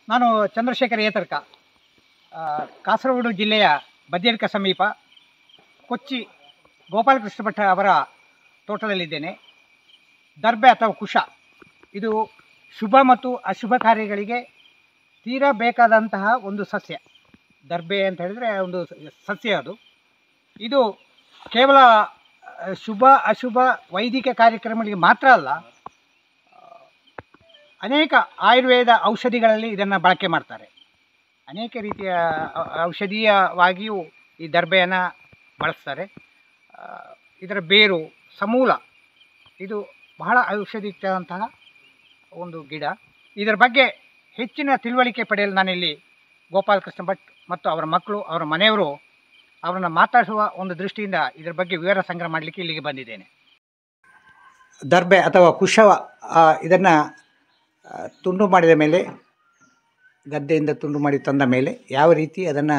ನಾನು ಚಂದ್ರಶೇಖರ್ ಏತರ್ಕ ಆ, ಕಾಸರಗೋಡು ಜಿಲ್ಲೆಯ ಬದಿಯಡ್ಕ ಸಮೀಪ ಕೊಚ್ಚಿ ಗೋಪಾಲಕೃಷ್ಣ ಭಟ್ ಅವರ ತೋಟದಲ್ಲಿದ್ದೇನೆ ದರ್ಬೆ ಅಥವಾ ಕುಶ ಇದು ಶುಭ ಮತ್ತು ಅಶುಭ ಕಾರ್ಯಗಳಿಗೆ ತೀರಾ ಬೇಕಾದಂತಹ ಒಂದು ಸಸ್ಯ ದರ್ಬೆ ಅಂತ ಹೇಳಿದರೆ ಒಂದು ಸಸ್ಯ ಅದು ಇದು ಕೇವಲ ಆ, ಶುಭ ಅಶುಭ ವೈದಿಕ ಕಾರ್ಯಕ್ರಮಗಳಿಗೆ ಮಾತ್ರ ಅಲ್ಲ ಅನೇಕ ಆಯುರ್ವೇದ ಔಷಧಿಗಳಲ್ಲಿ ಇದನ್ನು ಬಳಕೆ ಮಾಡ್ತಾರೆ ಅನೇಕ ರೀತಿಯ ಔ- ಔಷಧೀಯವಾಗಿಯೂ ಈ ದರ್ಬೆಯನ್ನು ಬಳಸ್ತಾರೆ ಆ, ಇದರ ಬೇರು ಸಮೂಲ ಇದು ಬಹಳ ಔಷಧಿಯುಕ್ತದಂತಹ ಒಂದು ಗಿಡ ಇದರ ಬಗ್ಗೆ ಹೆಚ್ಚಿನ ತಿಳುವಳಿಕೆ ಪಡೆಯಲು ನಾನಿಲ್ಲಿ ಗೋಪಾಲಕೃಷ್ಣ ಭಟ್ ಮತ್ತು ಅವರ ಮಕ್ಕಳು ಅವರ ಮನೆಯವರು ಅವರನ್ನು ಮಾತಾಡಿಸುವ ಒಂದು ದೃಷ್ಟಿಯಿಂದ ಇದರ ಬಗ್ಗೆ ವಿವರ ಸಂಗ್ರಹ ಮಾಡಲಿಕ್ಕೆ ಇಲ್ಲಿಗೆ ಬಂದಿದ್ದೇನೆ ದರ್ಬೆ ಅಥವಾ ಕುಶವ ಇದನ್ನು ತುಂಡು ಮಾಡಿದ ಮೇಲೆ ಗದ್ದೆಯಿಂದ ತುಂಡು ಮಾಡಿ ತಂದ ಮೇಲೆ ಯಾವ ರೀತಿ ಅದನ್ನು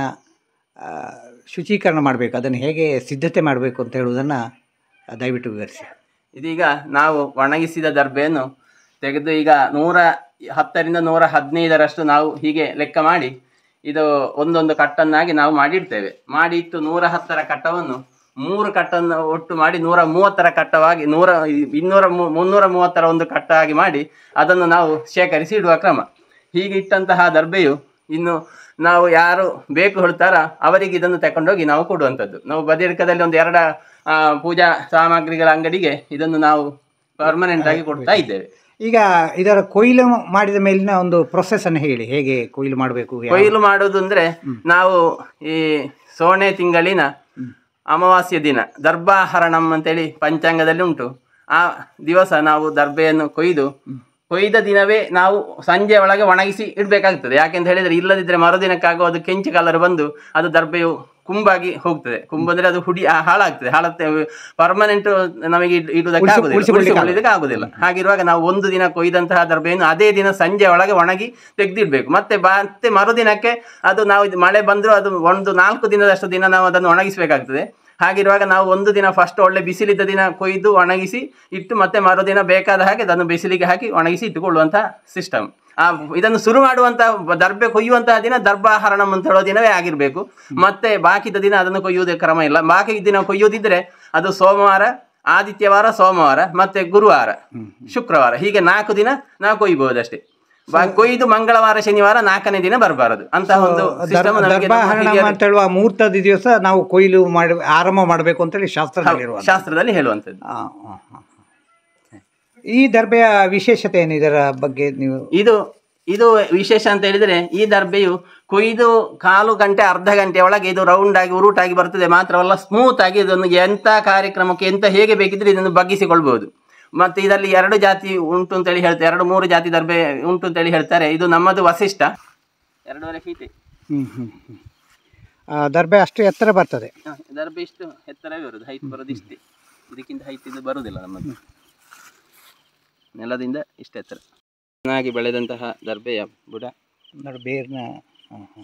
ಶುಚೀಕರಣ ಮಾಡಬೇಕು ಅದನ್ನು ಹೇಗೆ ಸಿದ್ಧತೆ ಮಾಡಬೇಕು ಅಂತ ಹೇಳುವುದನ್ನು ದಯವಿಟ್ಟು ವಿವರಿಸಿ ಇದೀಗ ನಾವು ಒಣಗಿಸಿದ ದರ್ಬೆಯನ್ನು ತೆಗೆದು ಈಗ ನೂರ ಹತ್ತರಿಂದ ನೂರ ಹದಿನೈದರಷ್ಟು ನಾವು ಹೀಗೆ ಲೆಕ್ಕ ಮಾಡಿ ಇದು ಒಂದೊಂದು ಕಟ್ಟನ್ನಾಗಿ ನಾವು ಮಾಡಿಡ್ತೇವೆ ಮಾಡಿ ಇಟ್ಟು ನೂರ ಹತ್ತರ ಕಟ್ಟವನ್ನು ಮೂರು ಕಟ್ಟನ್ನು ಒಟ್ಟು ಮಾಡಿ ನೂರ ಮೂವತ್ತರ ಕಟ್ಟವಾಗಿ ನೂರ ಇನ್ನೂರ ಮು- ಮುನ್ನೂರ ಮೂವತ್ತರ ಒಂದು ಕಟ್ಟಾಗಿ ಮಾಡಿ ಅದನ್ನು ನಾವು ಶೇಖರಿಸಿ ಇಡುವ ಕ್ರಮ ಹೀಗೆ ಇಟ್ಟಂತಹ ದರ್ಬೆಯು ಇನ್ನು ನಾವು ಯಾರು ಬೇಕು ಹೇಳ್ತಾರ ಅವರಿಗೆ ಇದನ್ನು ತಗೊಂಡೋಗಿ ನಾವು ಕೊಡುವಂಥದ್ದು ನಾವು ಬದಿರ್ಕದಲ್ಲಿ ಒಂದು ಎರಡ ಆ, ಪೂಜಾ ಸಾಮಗ್ರಿಗಳ ಅಂಗಡಿಗೆ ಇದನ್ನು ನಾವು ಪರ್ಮನೆಂಟ್ ಆಗಿ ಕೊಡ್ತಾ ಇದ್ದೇವೆ ಈಗ ಇದರ ಕೊಯ್ಲು ಮಾಡಿದ ಮೇಲಿನ ಒಂದು ಪ್ರೊಸೆಸನ್ನು ಹೇಳಿ ಹೇಗೆ ಕೊಯ್ಲು ಮಾಡಬೇಕು ಕೊಯ್ಲು ಮಾಡುವುದು ಅಂದ್ರೆ ನಾವು ಈ ಸೋಣೆ ತಿಂಗಳಿನ ಅಮಾವಾಸ್ಯ ದಿನ ದರ್ಭಾಹರಣಂ ಅಂತೇಳಿ ಪಂಚಾಂಗದಲ್ಲಿ ಉಂಟು ಆ ದಿವಸ ನಾವು ದರ್ಬೆಯನ್ನು ಕೊಯ್ದು ಕೊಯ್ದ ದಿನವೇ ನಾವು ಸಂಜೆ ಒಳಗೆ ಒಣಗಿಸಿ ಇಡಬೇಕಾಗ್ತದೆ ಯಾಕೆಂತ ಹೇಳಿದ್ರೆ ಇಲ್ಲದಿದ್ರೆ ಮರುದಿನಕ್ಕಾಗೋ ಅದು ಕೆಂಚು ಕಲರ್ ಬಂದು ಅದು ದರ್ಬೆಯು ಕುಂಬಾಗಿ ಹೋಗ್ತದೆ ಕುಂಬು ಅಂದ್ರೆ ಅದು ಹುಡಿ ಆ, ಹಾಳಾಗ್ತದೆ ಹಾಳತ್ತೆ ಪರ್ಮನೆಂಟ್ ನಮಗೆ ಇಡ್- ಇಡುವುದಕ್ಕೆ ಉಳಿಸಿ- ಆಗುದಿಲ್ಲ ಉಳಿಸಿಕೊಳ್ಳಿಕ್ಕೆ ಉಳಿಸಿಕೊಳ್ಳಿಕ್ಕೆ ಆಗುದಿಲ್ಲ ಹಾಗಿರುವಾಗ ನಾವು ಒಂದು ದಿನ ಕೊಯ್ದಂತಹ ದರ್ಬೆಯನ್ನು ಅದೇ ದಿನ ಸಂಜೆ ಒಳಗೆ ಒಣಗಿ ತೆಗೆದಿಡ್ಬೇಕು ಮತ್ತೆ ಬಾ- ಮತ್ತೆ ಮರುದಿನಕ್ಕೆ ಅದು ನಾವು ಇದು ಮಳೆ ಬಂದರೂ ಅದು ಒಂದು ನಾಲ್ಕು ದಿನದಷ್ಟು ದಿನ ನಾವು ಅದನ್ನು ಒಣಗಿಸಬೇಕಾಗ್ತದೆ ಹಾಗಿರುವಾಗ ನಾವು ಒಂದು ದಿನ ಫಸ್ಟ್ ಒಳ್ಳೆ ಬಿಸಿಲಿದ್ದ ದಿನ ಕೊಯ್ದು ಒಣಗಿಸಿ ಇಟ್ಟು ಮತ್ತೆ ಮರುದಿನ ಬೇಕಾದ ಹಾಗೆ ಅದನ್ನು ಬಿಸಿಲಿಗೆ ಹಾಕಿ ಒಣಗಿಸಿ ಇಟ್ಟುಕೊಳ್ಳುವಂತಹ ಸಿಸ್ಟಮ್ ಆ ಇದನ್ನು ಶುರು ಮಾಡುವಂತಹ ದರ್ಬೆ ಕೊಯ್ಯುವಂತಹ ದಿನ ದರ್ಭಾಹರಣಂ ಅಂತ ಹೇಳೋ ದಿನವೇ ಆಗಿರಬೇಕು ಮತ್ತೆ ಬಾಕಿದ ದಿನ ಅದನ್ನು ಕೊಯ್ಯುವುದೇ ಕ್ರಮ ಇಲ್ಲ ಬಾಕಿ ದಿನ ಕೊಯ್ಯುವುದಿದ್ರೆ ಅದು ಸೋಮವಾರ ಆದಿತ್ಯವಾರ ಸೋಮವಾರ ಮತ್ತೆ ಗುರುವಾರ ಶುಕ್ರವಾರ ಹೀಗೆ ನಾಲ್ಕು ದಿನ ನಾವು ಕೊಯ್ಯಬಹುದಷ್ಟೇ ಬಾ- ಕೊಯ್ದು ಮಂಗಳವಾರ ಶನಿವಾರ ನಾಲ್ಕನೇ ದಿನ ಬರಬಾರದು ಅಂತ ಒಂದು system ನಮಗೆ ನಮ್ಮ ದರ್ಭಾಹರಣ ಹಿರಿಯರು- ಅಂತ ಹೇಳುವ ಮುಹೂರ್ತದ ದಿವಸ ನಾವು ಕೊಯ್ಲು ಮಾಡಿ ಆರಂಭ ಮಾಡಬೇಕು ಅಂತೇಳಿ ಶಾಸ್ತ್ರದಲ್ಲಿರುವ ಶಾಸ್ತ್ರದಲ್ಲಿ ಹೇಳುವಂಥದ್ದು ಈ ದರ್ಬೆಯ ವಿಶೇಷತೆ ಏನು ಇದರ ಬಗ್ಗೆ ನೀವು ಇದು ಇದು ವಿಶೇಷ ಅಂತ ಹೇಳಿದ್ರೆ ಈ ದರ್ಬೆಯು ಕೊಯ್ದು ಕಾಲು ಗಂಟೆ ಅರ್ಧ ಗಂಟೆ ಒಳಗೆ ಇದು ರೌಂಡ್ ಆಗಿ ಉರುಟಾಗಿ ಬರ್ತದೆ ಮಾತ್ರವಲ್ಲ ಸ್ಮೂತ್ ಆಗಿ ಇದನ್ನು ಎಂಥ ಕಾರ್ಯಕ್ರಮಕ್ಕೆ ಎಂತ ಹೇಗೆ ಬೇಕಿದ್ರೆ ಇದನ್ನು ಬಗ್ಗಿಸಿಕೊಳ್ಬಹುದು ಮತ್ತೆ ಇದರಲ್ಲಿ ಎರಡು ಜಾತಿ ಉಂಟು ಅಂತೇಳಿ ಹೇಳ್ತಾರೆ ಎರಡು ಮೂರು ಜಾತಿ ದರ್ಬೆ ಉಂಟು ಅಂತೇಳಿ ಹೇಳ್ತಾರೆ ಇದು ನಮ್ಮದು ವಸಿಷ್ಠ ಎರಡೂವರೆ ಫೀಟ್ ಹ್ಮ್, ಹ್ಮ್, ಹ್ಮ್. ಆ, ದರ್ಬೆ ಅಷ್ಟು ಎತ್ತರ ಬರ್ತದೆ ದರ್ಬೆ ಇಷ್ಟು ಎತ್ತರವೇ ಬರುದು ಹೈಟ್ ಬರೋದು ಇಷ್ಟೇ ಇದಕ್ಕಿಂತ ಹೈಟ್ ಇದು ಬರುವುದಿಲ್ಲ ನಮ್ಮದು ನೆಲದಿಂದ ಇಷ್ಟು ಎತ್ತರ ಚೆನ್ನಾಗಿ ಬೆಳೆದಂತಹ ದರ್ಬೆಯ ಬುಡ ನೋಡಿ ಬೇರ್ನ ಹ್ಮ್, ಹ್ಮ್.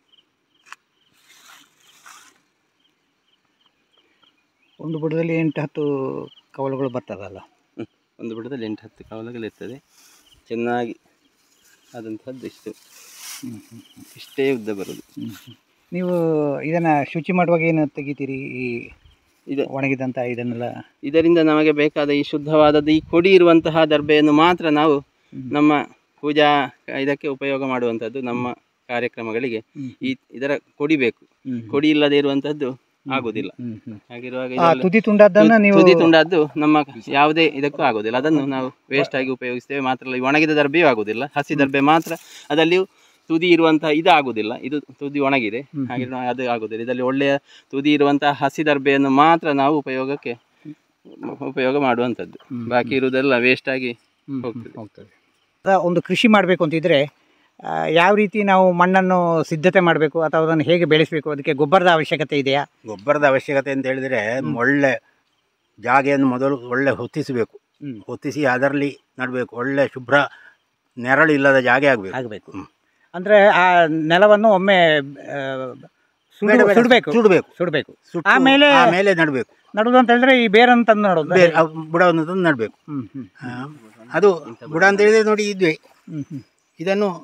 ಒಂದು ಬುಡದಲ್ಲಿ ಎಂಟು ಹತ್ತು ಕವಲುಗಳು ಬರ್ತದಲ್ಲ ಹ್ಮ್. ಒಂದು ಬುಡದಲ್ಲಿ ಎಂಟು ಹತ್ತು ಕವಲಗಳಿರ್ತದೆ ಚೆನ್ನಾಗಿ ಆದಂತಹದ್ದು ಇಷ್ಟು ಇಷ್ಟೇ ಉದ್ದ ಬರುವುದು ನೀವು ಇದನ್ನ ಶುಚಿ ಮಾಡುವಾಗ ಏನು ತೆಗಿತೀರಿ ಈ ಇದು ಒಣಗಿದಂತ ಇದನ್ನೆಲ್ಲ ಇದರಿಂದ ನಮಗೆ ಬೇಕಾದ ಈ ಶುದ್ಧವಾದದ್ದು ಈ ಕೊಡಿ ಇರುವಂತಹ ದರ್ಬೆಯನ್ನು ಮಾತ್ರ ನಾವು ನಮ್ಮ ಪೂಜಾ ಇದಕ್ಕೆ ಉಪಯೋಗ ಮಾಡುವಂಥದ್ದು ನಮ್ಮ ಕಾರ್ಯಕ್ರಮಗಳಿಗೆ ಈ ಇದರ ಕೊಡಿ ಬೇಕು ಕೊಡಿ ಇಲ್ಲದೆ ಇರುವಂತಹದ್ದು ಆಗುದಿಲ್ಲ ಹಾಗಿರುವಾಗ ಆ ಇದೆಲ್ಲ ತುದಿ ತುಂಡದ್ದನ್ನ ನೀವು ತುದಿ ತುಂಡದ್ದು ನಮ್ಮ ಯಾವುದೇ ಇದಕ್ಕೂ ಆಗುದಿಲ್ಲ ಅದನ್ನು ನಾವು ವೇಸ್ಟ್ ಆಗಿ ಉಪಯೋಗಿಸ್ತೇವೆ ಮಾತ್ರ ಅಲ್ಲ ಈ ಒಣಗಿದ ದರ್ಬೆಯೂ ಆಗುದಿಲ್ಲ ಹಸಿ ದರ್ಬೆ ಮಾತ್ರ ಅದಲ್ಲಿಯೂ ತುದಿ ಇರುವಂತಹ ಇದು ಆಗುದಿಲ್ಲ ಇದು ತುದಿ ಒಣಗಿದೆ ಹಾಗೆ ಅದು ಆಗುದಿಲ್ಲ ಇದರಲ್ಲಿ ಒಳ್ಳೆಯ ತುದಿ ಇರುವಂತಹ ಹಸಿ ದರ್ಬೆಯನ್ನು ಮಾತ್ರ ನಾವು ಉಪಯೋಗಕ್ಕೆ ಉಪಯೋಗ ಮಾಡುವಂಥದ್ದು ಬಾಕಿ ಇರುವುದೆಲ್ಲ ವೇಸ್ಟ್ ಆಗಿ ಹೋಗ್ತದೆ ಹೋಗ್ತದೆ ಅದ ಒಂದು ಕೃಷಿ ಮಾಡಬೇಕು ಅಂತಿದ್ರೆ ಆ, ಯಾವ ರೀತಿ ನಾವು ಮಣ್ಣನ್ನು ಸಿದ್ಧತೆ ಮಾಡಬೇಕು ಅಥವಾ ಅದನ್ನು ಹೇಗೆ ಬೆಳೆಸಬೇಕು ಅದಕ್ಕೆ ಗೊಬ್ಬರದ ಅವಶ್ಯಕತೆ ಇದೆಯಾ ಗೊಬ್ಬರದ ಅವಶ್ಯಕತೆ ಅಂತ ಹೇಳಿದರೆ ಒಳ್ಳೆ ಜಾಗೆಯನ್ನು ಮೊದಲು ಒಳ್ಳೆ ಹೊತ್ತಿಸಬೇಕು ಹ್ಮ್. ಹೊತ್ತಿಸಿ ಅದರಲ್ಲಿ ನಡಬೇಕು ಒಳ್ಳೆ ಶುಭ್ರ ನೆರಳು ಇಲ್ಲದ ಜಾಗೆ ಆಗಬೇಕು ಆಗಬೇಕು ಅಂದರೆ ಆ ನೆಲವನ್ನು ಒಮ್ಮೆ ಆ, ಸುಡು- ಬೇಡ, ಬೇಡ, ಸುಡಬೇಕು ಸುಡಬೇಕು ಸುಡಬೇಕು ಸುಟ್ಟು ಆಮೇಲೆ ಆಮೇಲೆ ನಡಬೇಕು ನಡುವುದು ಅಂತ ಹೇಳಿದ್ರೆ ಈ ಬೇರನ್ನು ತಂದು ನಡೋದು ಬೇರೆ ಆ ಬುಡವನ್ನು ತಂದು ನಡಬೇಕು ಹ್ಮ್ ಹ್ಮ್ ಅದು ಬುಡ ಅಂತ ಹೇಳಿದ್ರೆ ನೋಡಿ ಇದ್ವಿ ಹ್ಮ್ ಹ್ಮ್ ಇದನ್ನು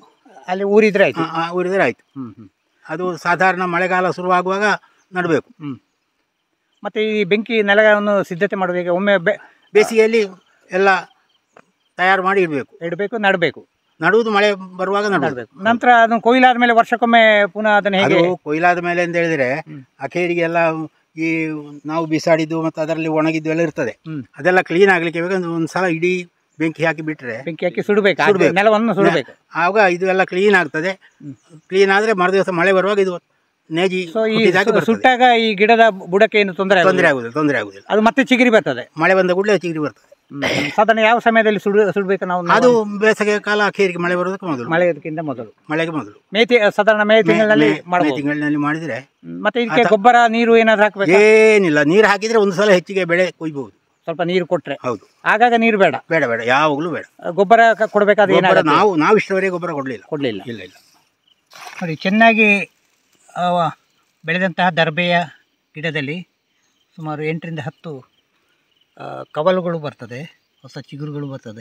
ಅಲ್ಲಿ ಊರಿದ್ರೆ ಆಯ್ತು ಆ, ಆ, ಊರಿದರೆ ಆಯಿತು ಹ್ಮ್ ಹ್ಮ್ ಅದು ಸಾಧಾರಣ ಮಳೆಗಾಲ ಶುರುವಾಗುವಾಗ ನಡಬೇಕು ಮತ್ತೆ ಈ ಬೆಂಕಿ ನೆಲವನ್ನು ಸಿದ್ಧತೆ ಮಾಡುವಾಗ ಒಮ್ಮೆ ಬೆ- ಬೇಸಿಗೆಯಲ್ಲಿ ಎಲ್ಲ ತಯಾರು ಮಾಡಿ ಇಡಬೇಕು ಇಡಬೇಕು ನಡಬೇಕು ನಡುವುದು ಮಳೆ ಬರುವಾಗ ನಡಬೇಕು ನಡಬೇಕು ನಂತರ ಅದನ್ನು ಕೊಯ್ಲಾದ್ಮೇಲೆ ವರ್ಷಕ್ಕೊಮ್ಮೆ ಪುನಃ ಅದನ್ನು ಅದು ಹೇಗೆ ಕೊಯ್ಲಾದ ಮೇಲೆ ಅಂತ ಹೇಳಿದ್ರೆ ಹ್ಮ್. ಅಖೇರಿಗೆಲ್ಲ ಈ ನಾವು ಬಿಸಾಡಿದ್ದು ಮತ್ತು ಅದರಲ್ಲಿ ಒಣಗಿದ್ದು ಎಲ್ಲ ಇರ್ತದೆ ಹ್ಮ್. ಅದೆಲ್ಲ ಕ್ಲೀನ್ ಆಗಲಿಕ್ಕೆ ಬೇಕಂದ್ರೆ ಒಂದು ಸಲ ಇಡೀ ಬೆಂಕಿ ಹಾಕಿ ಬಿಟ್ಟರೆ ಬೆಂಕಿ ಹಾಕಿ ಸುಡಬೇಕು ಆ ಸುಡ್ಬೇಕು. ನೆಲವನ್ನು ಸುಡಬೇಕು ಆಗ ಇದು ಎಲ್ಲ ಕ್ಲೀನ್ ಆಗ್ತದೆ ಕ್ಲೀನ್ ಆದರೆ ಮರುದಿವಸ ಮಳೆ ಬರುವಾಗ ಇದು ನೇಜಿ ಸೊ ಈ ಹುಟ್ಟಿದಾಗ ಸು- ಬರ್ತದೆ. ಸುಟ್ಟಾಗ ಈ ಗಿಡದ ಬುಡಕ್ಕೆ ಏನು ತೊಂದರೆ ತೊಂದರೆ ಆಗುದಿಲ್ಲ. ಆಗುದಿಲ್ಲ ತೊಂದರೆ ಆಗುದಿಲ್ಲ ಅದು ಮತ್ತೆ ಚಿಗಿರಿ ಬರ್ತದೆ ಮಳೆ ಬಂದ ಕೂಡಲೇ ಚಿಗುರಿ ಬರ್ತದೆ ಹ್ಮ್. ಸಾಧಾರಣ ಯಾವ ಸಮಯದಲ್ಲಿ ಸುಡು ಸುಡಬೇಕು ನಾವು ಅದು ಬೇಸಿಗೆ ಕಾಲ ಅಖೇರಿಗೆ ಮಳೆ ಬರೋದಕ್ಕೆ ಮೊದಲು ಮಳೆಗಿಂತ ಮೊದಲು ಮಳೆಗೆ ಮೊದಲು ಮೇ ತಿ- ಸಾಧಾರಣ ಮೇ ತಿಂಗಳಲ್ಲಿ ಮೇ- ಮೇ ಮಾಡಬಹುದು ತಿಂಗಳಿನಲ್ಲಿ ಮಾಡಿದ್ರೆ ಮತ್ತೆ ಇದಕ್ಕೆ ಗೊಬ್ಬರ ನೀರು ಏನಾದ್ರು ಹಾಕ್ಬೇಕು ಏನಿಲ್ಲ ನೀರು ಹಾಕಿದ್ರೆ ಒಂದು ಸಲ ಹೆಚ್ಚಿಗೆ ಬೆಳೆ ಕೊಯ್ಬಹುದು ಸ್ವಲ್ಪ ನೀರು ಕೊಟ್ರೆ ಹೌದು ಆಗಾಗ ನೀರು ಬೇಡ ಬೇಡ ಬೇಡ ಯಾವಾಗಲೂ ಬೇಡ ಗೊಬ್ಬರ ಕ- ಕೊಡ್ಬೇಕಾದ್ರೆ ಗೊಬ್ಬರ ಏನಾಗುತ್ತೆ ನಾವು ನಾವು ಇಷ್ಟವರೆಗೆ ಗೊಬ್ಬರ ಕೊಡಲಿಲ್ಲ ಕೊಡ್ಲಿಲ್ಲ ಇಲ್ಲ ಇಲ್ಲ ನೋಡಿ ಚೆನ್ನಾಗಿ ಆ, ಬೆಳೆದಂತಹ ದರ್ಬೆಯ ಗಿಡದಲ್ಲಿ ಸುಮಾರು ಎಂಟರಿಂದ ಹತ್ತು ಆ, ಕವಲುಗಳು ಬರ್ತದೆ ಹೊಸ ಚಿಗುರುಗಳು ಬರ್ತದೆ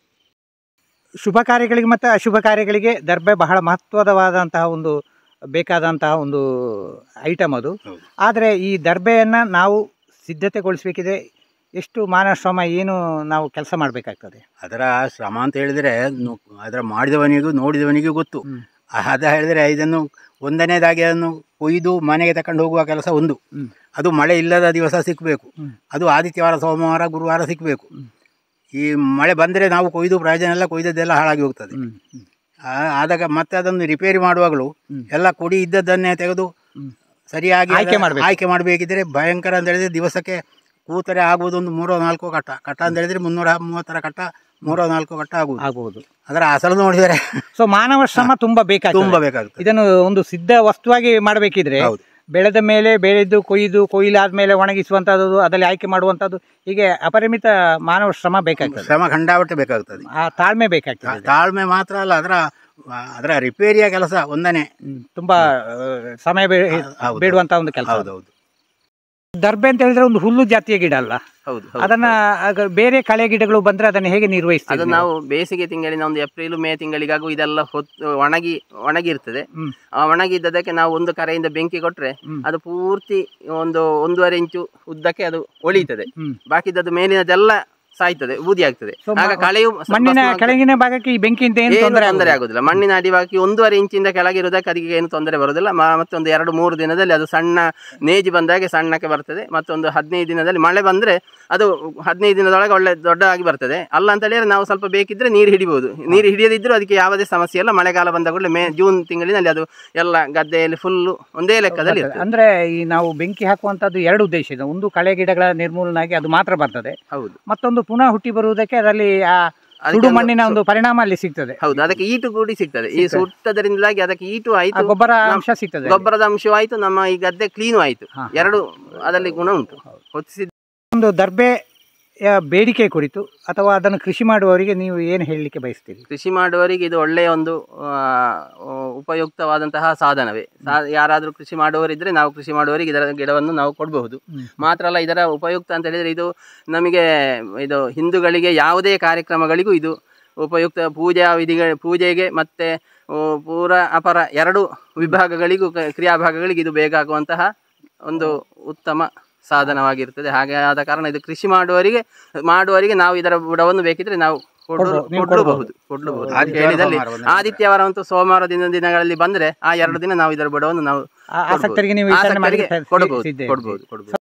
ಶುಭ ಕಾರ್ಯಗಳಿಗೆ ಮತ್ತು ಅಶುಭ ಕಾರ್ಯಗಳಿಗೆ ದರ್ಬೆ ಬಹಳ ಮಹತ್ವದವಾದಂತಹ ಒಂದು ಬೇಕಾದಂತಹ ಒಂದು ಐಟಮ್ ಅದು ಹೌದು. ಆದರೆ ಈ ದರ್ಬೆಯನ್ನು ನಾವು ಸಿದ್ಧತೆಗೊಳಿಸಬೇಕಿದೆ ಎಷ್ಟು ಮಾನವ ಶ್ರಮ ಏನು ನಾವು ಕೆಲಸ ಮಾಡಬೇಕಾಗ್ತದೆ ಅದರ ಶ್ರಮ ಅಂತ ಹೇಳಿದ್ರೆ ನು- ಅದರ ಮಾಡಿದವನಿಗೂ ನೋಡಿದವನಿಗೂ ಗೊತ್ತು ಹ್ಮ್. ಅದ ಹೇಳಿದ್ರೆ ಇದನ್ನು ಒಂದನೇದಾಗಿ ಅದನ್ನು ಕೊಯ್ದು ಮನೆಗೆ ತಕೊಂಡು ಹೋಗುವ ಕೆಲಸ ಒಂದು ಹ್ಮ್. ಅದು ಮಳೆ ಇಲ್ಲದ ದಿವಸ ಸಿಕ್ಕಬೇಕು ಹ್ಮ್. ಅದು ಆದಿತ್ಯವಾರ ಸೋಮವಾರ ಗುರುವಾರ ಸಿಕ್ಕಬೇಕು ಹ್ಮ್. ಈ ಮಳೆ ಬಂದರೆ ನಾವು ಕೊಯ್ದು ಪ್ರಯೋಜನ ಎಲ್ಲ ಕೊಯ್ದದ್ದೆಲ್ಲ ಹಾಳಾಗಿ ಹೋಗ್ತದೆ ಹ್ಮ್. ಹ್ಮ್. ಆ- ಆದಾಗ ಮತ್ತೆ ಅದನ್ನು ರಿಪೇರಿ ಮಾಡುವಾಗಲೂ ಹ್ಮ್. ಎಲ್ಲ ಕೊಡಿ ಇದ್ದದ್ದನ್ನೇ ತೆಗೆದು ಹ್ಮ್. ಸರಿಯಾಗಿ ಆಯ್ಕೆ ಅದನ್ನ ಮಾಡ್ಬೇಕು. ಆಯ್ಕೆ ಮಾಡಬೇಕಿದ್ರೆ ಭಯಂಕರ ಅಂತ ಹೇಳಿದ್ರೆ ದಿವಸಕ್ಕೆ ಕೂತರೆ ಆಗುವುದು ಒಂದು ಮೂರೋ ನಾಲ್ಕು ಕಟ್ಟ ಕಟ್ಟ ಅಂತ ಹೇಳಿದ್ರೆ ಮುನ್ನೂರ ಮೂವತ್ತರ ಕಟ್ಟ ಮೂರೋ ನಾಲ್ಕು ಕಟ್ಟ ಆಗುವುದು ಆಗ್ಬೋದು ಅದರ ಅಸಲು ನೋಡಿದರೆ ಸೊ ಮಾನವ ಶ್ರಮ ತುಂಬಾ ಬೇಕಾಗ್ತದೆ ತುಂಬ ಬೇಕಾಗ್ತದೆ ಇದನ್ನು ಒಂದು ಸಿದ್ಧ ವಸ್ತುವಾಗಿ ಮಾಡಬೇಕಿದ್ರೆ ಹೌದು ಬೆಳೆದ ಮೇಲೆ ಬೆಳೆದು ಕೊಯ್ದು ಕೊಯ್ಲಾದ್ಮೇಲೆ ಒಣಗಿಸುವಂಥದ್ದು ಅದರಲ್ಲಿ ಆಯ್ಕೆ ಮಾಡುವಂಥದ್ದು ಹೀಗೆ ಅಪರಿಮಿತ ಮಾನವ ಶ್ರಮ ಬೇಕಾಗ್ತದೆ ಶ್ರಮ ಖಂಡಾವಟ್ಟೆ ಬೇಕಾಗ್ತದೆ ಆ ತಾಳ್ಮೆ ಬೇಕಾಗ್ತದೆ ತಾ- ತಾಳ್ಮೆ ಮಾತ್ರ ಅಲ್ಲ ಅದರ ಅದರ ರಿಪೇರಿಯ ಕೆಲಸ ಒಂದನೇ ಹ್ಮ್. ತುಂಬಾ ಆ, ಸಮಯ ಬೇ- ಹೌದು. ಬೇಡುವಂತ ಒಂದು ಕೆಲಸ ಹೌದೌದು ದರ್ಬೆ ಅಂತ ಹೇಳಿದ್ರೆ ಒಂದು ಹುಲ್ಲು ಜಾತಿಯ ಗಿಡ ಅಲ್ಲ ಹೌದು ಅದನ್ನ ಆಗ ಬೇರೆ ಕಳೆ ಗಿಡಗಳು ಬಂದ್ರೆ ಅದನ್ನ ಹೇಗೆ ಅದು ನಿರ್ವಹಿಸ್ತೀವಿ ನಾವು ಬೇಸಿಗೆ ತಿಂಗಳಿನ ಒಂದು ಏಪ್ರಿಲ್ ಮೇ ತಿಂಗಳಿಗಾಗೂ ಇದೆಲ್ಲ ಹೊತ್ತು ಒಣಗಿ ಒಣಗಿರ್ತದೆ ಹ್ಮ್. ಆ ಒಣಗಿದ್ದದಕ್ಕೆ ನಾವು ಒಂದು ಕರೆಯಿಂದ ಬೆಂಕಿ ಕೊಟ್ರೆ ಹ್ಮ್. ಅದು ಪೂರ್ತಿ ಒಂದು ಒಂದೂವರೆ ಇಂಚು ಉದ್ದಕ್ಕೆ ಅದು ಒಳಿತದೆ ಹ್ಮ್. ಬಾಕಿದದ್ದು ಮೇಲಿನದೆಲ್ಲ ಸಾಯ್ತದೆ ಬೂದಿ ಆಗ್ತದೆ So, ಆಗ ಮ- ಕಳೆಯು ಮಣ್ಣಿನ ಭಸ್ಮ ಆಗ್ತದೆ. ಕೆಳಗಿನ ಭಾಗಕ್ಕೆ ಈ ಬೆಂಕಿಯಿಂದ ಏನು ಏನು ತೊಂದರೆ ತೊಂದರೆ ಆಗುದಿಲ್ಲ. ಆಗುದಿಲ್ಲ ಮಣ್ಣಿನ ಅಡಿಭಾಗಕ್ಕೆ ಒಂದೂವರೆ ಇಂಚಿಂದ ಕೆಳಗಿರುವುದಕ್ಕೆ ಅದಕ್ಕೆ ಏನು ತೊಂದರೆ ಬರುವುದಿಲ್ಲ ಮ- ಮತ್ತೆ ಒಂದು ಎರಡು ಮೂರು ದಿನದಲ್ಲಿ ಅದು ಸಣ್ಣ ನೇಜಿ ಬಂದಾಗೆ ಸಣ್ಣಕ್ಕೆ ಬರ್ತದೆ ಮತ್ತೊಂದು ಹದಿನೈದು ದಿನದಲ್ಲಿ ಮಳೆ ಬಂದ್ರೆ ಅದು ಹದಿನೈದು ದಿನದೊಳಗೆ ಒಳ್ಳೆ ದೊಡ್ಡದಾಗಿ ಬರ್ತದೆ ಅಲ್ಲ ಅಂತ ಹೇಳಿದ್ರೆ ನಾವು ಸ್ವಲ್ಪ ಬೇಕಿದ್ರೆ ನೀರು ಹಿಡಿಬಹುದು ನೀರು ಹಿಡಿಯದಿದ್ರೂ ಅದಕ್ಕೆ ಯಾವುದೇ ಸಮಸ್ಯೆ ಇಲ್ಲ ಮಳೆಗಾಲ ಬಂದ ಕೂಡಲೇ ಮೇ ಜೂನ್ ತಿಂಗಳಿನಲ್ಲಿ ಅದು ಎಲ್ಲ ಗದ್ದೆಯಲ್ಲಿ ಫುಲ್ಲು ಒಂದೇ ಲೆಕ್ಕದಲ್ಲಿ ಇರ್ತದೆ ಅಂದ್ರೆ ಈ ನಾವು ಬೆಂಕಿ ಹಾಕುವಂತದ್ದು ಎರಡು ಉದ್ದೇಶ ಇದೆ ಒಂದು ಕಳೆ ಗಿಡಗಳ ನಿರ್ಮೂಲನೆ ಆಗಿ ಅದು ಮಾತ್ರ ಬರ್ತದೆ ಹೌದು ಮತ್ತೊಂದು ಪುನಃ ಹುಟ್ಟಿ ಬರುವುದಕ್ಕೆ ಅದರಲ್ಲಿ ಆ ಅದಕ್ಕೆ ಸುಡು ಒಂದು ಮಣ್ಣಿನ ಒಂದು ಪರಿಣಾಮ ಅಲ್ಲಿ ಸಿಗ್ತದೆ ಹೌದು ಅದಕ್ಕೆ ಈಟು ಕೂಡಿ ಸಿಗ್ತದೆ ಈ ಸುಟ್ಟದರಿಂದಾಗಿ ಅದಕ್ಕೆ ಈಟು ಆ ಆಯ್ತು ಗೊಬ್ಬರ ನಮ್- ಅಂಶ ಸಿಗ್ತದೆ ಗೊಬ್ಬರದ ಅಂಶವೂ ಆಯ್ತು ನಮ್ಮ ಈ ಗದ್ದೆ ಕ್ಲೀನು ಆಯ್ತು ಹಾ. ಎರಡು ಅದರಲ್ಲಿ ಗುಣ ಉಂಟು ಹೊತ್ತಿಸಿದ ಒಂದು ದರ್ಬೆಯ ಬೇಡಿಕೆ ಕುರಿತು ಅಥವಾ ಅದನ್ನು ಕೃಷಿ ಮಾಡುವವರಿಗೆ ನೀವು ಏನು ಹೇಳಲಿಕ್ಕೆ ಬಯಸ್ತೀರಿ ಕೃಷಿ ಮಾಡುವವರಿಗೆ ಇದು ಒಳ್ಳೆಯ ಒಂದು ಆ, ಉಪಯುಕ್ತವಾದಂತಹ ಸಾಧನವೇ ಸಾ- ಯಾರಾದರೂ ಕೃಷಿ ಮಾಡುವವರಿದ್ರೆ ನಾವು ಕೃಷಿ ಮಾಡುವವರಿಗೆ ಇದರ ಗಿಡವನ್ನು ನಾವು ಕೊಡಬಹುದು ಹ್ಮ್. ಮಾತ್ರ ಅಲ್ಲ ಇದರ ಉಪಯುಕ್ತ ಅಂತ ಹೇಳಿದರೆ ಇದು ನಮಗೆ ಇದು ಹಿಂದೂಗಳಿಗೆ ಯಾವುದೇ ಕಾರ್ಯಕ್ರಮಗಳಿಗೂ ಇದು ಉಪಯುಕ್ತ ಪೂಜಾ ವಿಧಿಗಳ ಪೂಜೆಗೆ ಮತ್ತು ಪೂರ ಅಪರ ಎರಡು ವಿಭಾಗಗಳಿಗೂ ಕ- ಕ್ರಿಯಾಭಾಗಗಳಿಗೆ ಇದು ಬೇಕಾಗುವಂತಹ ಒಂದು ಉತ್ತಮ ಸಾಧನವಾಗಿರ್ತದೆ ಹಾಗೆ ಆದ ಕಾರಣ ಇದು ಕೃಷಿ ಮಾಡುವವರಿಗೆ ಮಾಡುವವರಿಗೆ ನಾವು ಇದರ ಬುಡವನ್ನು ಬೇಕಿದ್ರೆ ನಾವು ಕೊಡು- ಕೊಡ್ಬೋದು, ನೀವು ಕೊಡಬಹುದು ಕೊಡಬಹುದು ಆದಿತ್ಯವಾರ ಹೇಳಿದಲ್ಲಿ ಸೋಮವಾರ ಒಂದು ಆದಿತ್ಯವಾರ ಮತ್ತು ಸೋಮವಾರ ದಿನ ದಿನಗಳಲ್ಲಿ ಬಂದ್ರೆ ಆ ಎರಡು ದಿನ ನಾವು ಇದರ ಬುಡವನ್ನು ನಾವು ಆ- ಆಸಕ್ತರಿಗೆ ನೀವು ವಿತರಣೆ ಆಸಕ್ತರಿಗೆ ಮಾಡಲಿಕ್ಕೆ ಕೊಡಬಹುದು ಸಿದ್ಧ ಕೊಡಬಹುದು ಕೊಡಬಹುದು